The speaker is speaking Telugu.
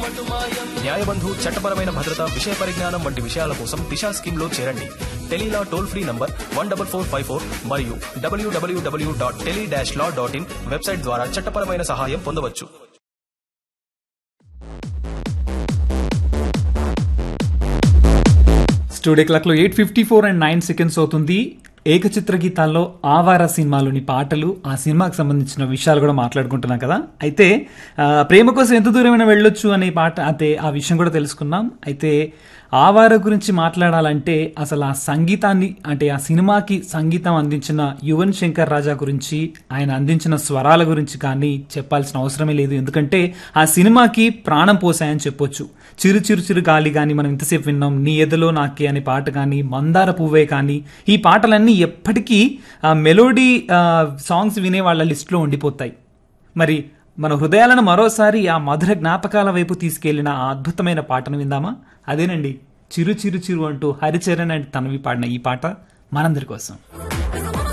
న్యాయబంధు చట్టపరమైన భద్రత విషయ పరిజ్ఞానం వంటి విషయాల కోసం దిశా స్కీమ్ లో చేరండి tele law toll free number one double four five four మరియు డబ్ల్యూడబ్ల్యూడబ్ల్యూ dot tele dash law dot in website ద్వారా చట్టపరమైన సహాయం పొందవచ్చు స్టూడియో క్లాక్లో eight fifty four and nine seconds అవుతుంది ఏకచిత్ర గీతాల్లో ఆవార సినిమాలోని పాటలు ఆ సినిమాకి సంబంధించిన విషయాలు కూడా మాట్లాడుకుంటున్నాం కదా అయితే ఆ, ప్రేమ కోసం ఎంత దూరమైనా వెళ్ళొచ్చు అనే పాట అయితే ఆ విషయం కూడా తెలుసుకున్నాం అయితే ఆవార గురించి మాట్లాడాలంటే అసలు ఆ సంగీతాన్ని అంటే ఆ సినిమాకి సంగీతం అందించిన యువన్ శంకర్ రాజా గురించి ఆయన అందించిన స్వరాల గురించి కానీ చెప్పాల్సిన అవసరమే లేదు ఎందుకంటే ఆ సినిమాకి ప్రాణం పోసాయని చెప్పొచ్చు చిరు చిరు చిరు గాలి కానీ మనం ఇంతసేపు విన్నాం నీ ఎదలో నాకే అనే పాట కానీ మందార పువ్వే కానీ ఈ పాటలన్నీ ఎప్పటికీ ఆ మెలోడీ ఆ, సాంగ్స్ వినే వాళ్ళ లిస్ట్లో ఉండిపోతాయి మరి మన హృదయాలను మరోసారి ఆ మధుర జ్ఞాపకాల వైపు తీసుకెళ్లిన ఆ అద్భుతమైన పాటను విందామా అదేనండి చిరు చిరు చిరు అంటూ హరిచరణ్ అండ్ తనవి పాడిన ఈ పాట మనందరి కోసం